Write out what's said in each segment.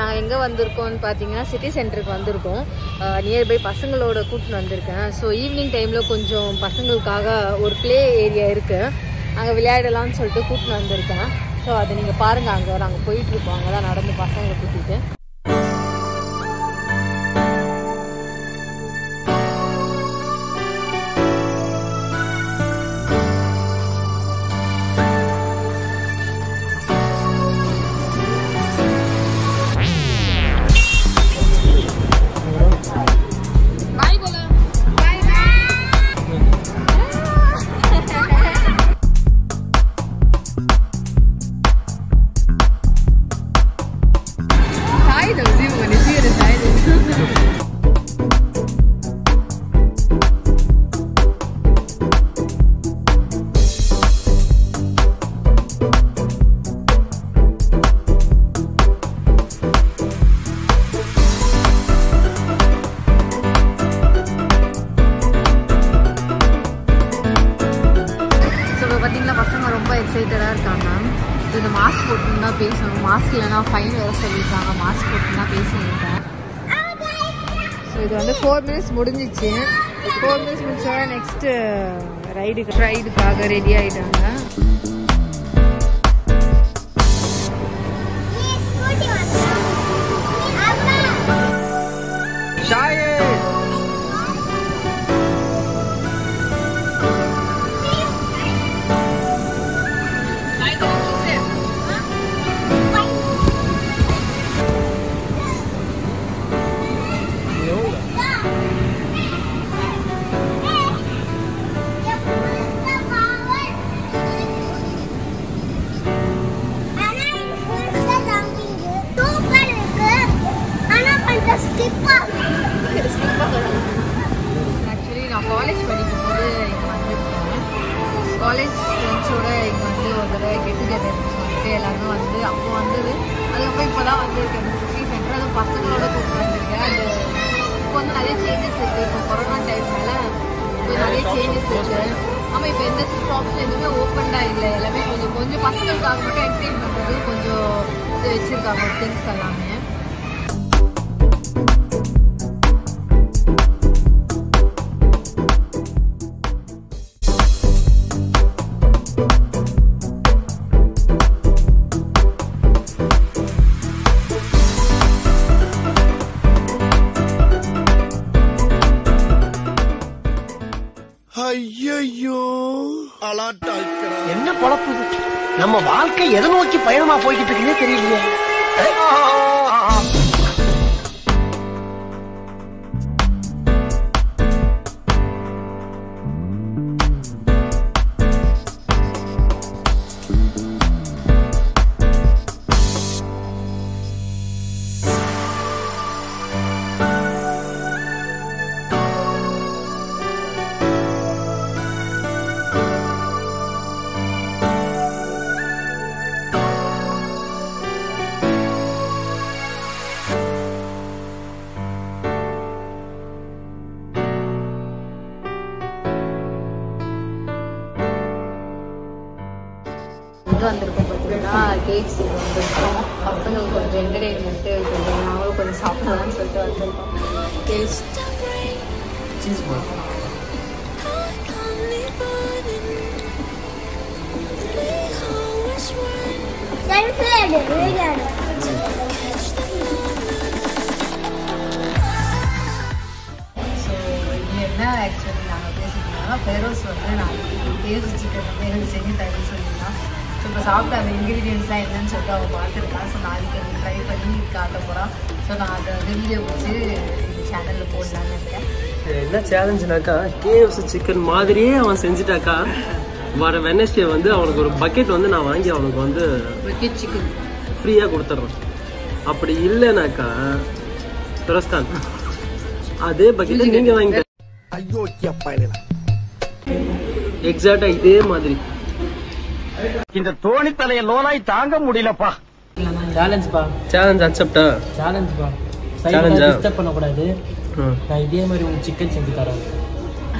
நாங்கள் எங்கே வந்திருக்கோம்னு பார்த்தீங்கன்னா சிட்டி சென்டருக்கு வந்திருக்கோம் நியர்பை பசங்களோட கூட்டின்னு வந்திருக்கேன் ஸோ ஈவினிங் டைமில் கொஞ்சம் பசங்களுக்காக ஒரு ப்ளே ஏரியா இருக்குது அங்கே விளையாடலாம்னு சொல்லிட்டு கூட்டின்னு வந்திருக்கேன் ஸோ அதை நீங்கள் பாருங்கள் அங்கே நாங்கள் போயிட்டுருக்கோம் அங்கே தான் நடந்து பசங்களை கூட்டிகிட்டு பாய் போல பாய் Tayo daw, di mo ni Sira tayo. So இப்போ பார்த்தீங்கன்னா பசங்க ரொம்ப எக்ஸைட்டடாக இருக்காங்க ஸோ இந்த மாஸ்க் போட்டுன்னு தான் பேசணும் மாஸ்க் இல்லைனா ஃபைன் வேறு சொல்லியிருக்காங்க மாஸ்க் போட்டுன்னு தான் பேசியிருக்கேன் ஸோ இது வந்து ஃபோர் மினிட்ஸ் முடிஞ்சிச்சு ஃபோர் மினிட்ஸ் முடிச்சோட நெக்ஸ்ட்டு ரைடுக்கு ரைடுக்காக ரெடி ஆகிட்டாங்க ஆக்சுவலி நான் காலேஜ் படிக்கும்போது இங்கே வந்திருக்கேன் காலேஜ் ஃப்ரெண்ட்ஸோட இங்கே வந்து ஒரு தடவை கெட் டுகெதர் சொல்லிட்டு எல்லாரும் வந்து அப்போ வந்தது அதுக்கப்புறம் இப்போ தான் வந்திருக்கேன் இந்த சிட்டி சென்டர் அதுவும் பசங்களோட கூப்பிட்டு வந்திருக்கேன் அது இப்போ வந்து நிறைய சேஞ்சஸ் இருக்குது இப்போ கொரோனா டைம்னால இப்போ நிறைய சேஞ்சஸ் இருக்குது ஆமாம் இப்போ எந்த ஷாப்ஸ் எதுவுமே ஓப்பன்டாக இல்லை எல்லாமே கொஞ்சம் கொஞ்சம் பசங்களுக்காக மட்டும் என்டர்டெயின் பண்ணுறது கொஞ்சம் இது வச்சுருக்காங்க திங்ஸ் எல்லாமே ஐயோ அலாட்டாய்க்கிறா என்ன பொழப்பு இது? நம்ம வாழ்க்கை எதை நோக்கி பயணமா போய்கிட்டு இருக்குன்னே தெரியலையே இது வந்திருக்கோம் பார்த்தீங்கன்னா கேக்ஸ் வந்திருக்கோம் பசங்களுக்கு கொஞ்சம் என்டர்டெயின்மெண்ட்டு கொஞ்சம் நாங்களும் கொஞ்சம் சாப்பிடலாம்னு சொல்லிட்டு வந்திருக்கோம் கேக்ஸ் ஸோ இது என்ன ஆக்சுவலி நாங்கள் பேசிக்கிட்டோம்னா ஃபெரோஸ் வந்து நாளைக்கு டேஸ்ட் சிக்கன் வந்து எனக்கு செஞ்சு தரேன்னு சொல்லியிருந்தான் ஸோ இப்போ சாப்பிட்ட அந்த இன்க்ரீடியன்ஸ்லாம் என்னன்னு சொல்லிட்டு அவன் பார்த்துருக்கான் ஸோ நாளைக்கு அது ட்ரை பண்ணி காட்ட போகிறான் ஸோ நான் அதை வந்து வீடியோ பிடிச்சி சேனலில் போடலான்னு இருக்கேன் என்ன சேலஞ்சுனாக்கா கேஎஃப்சி சிக்கன் மாதிரியே அவன் செஞ்சுட்டாக்கா வர வெனஸ்டே வந்து அவனுக்கு ஒரு பக்கெட் வந்து நான் வாங்கி அவனுக்கு வந்து பக்கெட் சிக்கன் ஃப்ரீயாக கொடுத்துட்றேன் அப்படி இல்லைனாக்கா பிரஸ்கான் அதே பக்கெட்டை நீங்கள் வாங்கி ஐயோக்கிய பயலா எக்ஸாக்டாக இதே மாதிரி இந்த தோணி தலைய லோனாய் தாங்க முடியலப்பா சேலஞ்ச் பா சேலஞ்ச் அக்செப்டா சேலஞ்ச் பா Challenge ஆ? டிஸ்டர்ப் பண்ணக்கூடாது நான் இதே மாதிரி உங்களுக்கு சிக்கன் செஞ்சு தரேன்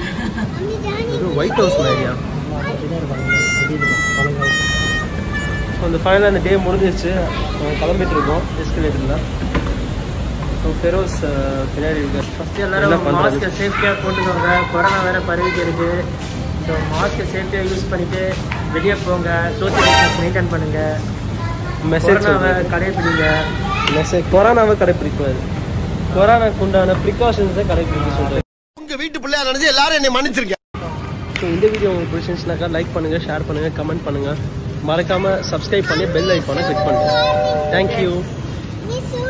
ஒயிட் ஹவுஸ் மாதிரியா அப்படிதான் இருப்பாங்க வெளியில பழங்க ஸோ அந்த ஃபைனலாக அந்த டே முடிஞ்சிருச்சு நாங்கள் கிளம்பிட்டு இருக்கோம் எஸ்கலேட்டரில் ஸோ ஃபெரோஸ் அஹ், பின்னாடி இருக்கார் ஃபஸ்ட்டு என்ன எல்லாரும் பண்றது? மாஸ்க்கை சேஃப்டியாக போட்டுக்கோங்க கொரோனா வேற பரவிட்டு இருக்கு ஸோ மாஸ்க்கை சேஃப்டியாக யூஸ் பண்ணிட்டு வெளியே போங்க சோஷியல் டிஸ்டன்ஸ் மெயின்டைன் பண்ணுங்க மெசேஜ் கொரோனாவை கடைபிடிங்க மெசேஜ் கொரோனாவை கடைப்பிடிக்கூடாது கொரோனாக்கு உண்டான ப்ரிகாஷன்ஸை கடைப்பிடிக்க சொல்கிறேன் உங்க வீட்டு பிள்ளையா நினைச்சு எல்லாரும் என்னை மன்னிச்சிருங்க ஸோ இந்த வீடியோ உங்களுக்கு பிடிச்சிருந்துச்சுனாக்கா லைக் பண்ணுங்கள் ஷேர் பண்ணுங்கள் கமெண்ட் பண்ணுங்கள் மறக்காமல் சப்ஸ்கிரைப் பண்ணி பெல் ஐக்கானை கிளிக் பண்ணுங்கள் தேங்க்யூ Miss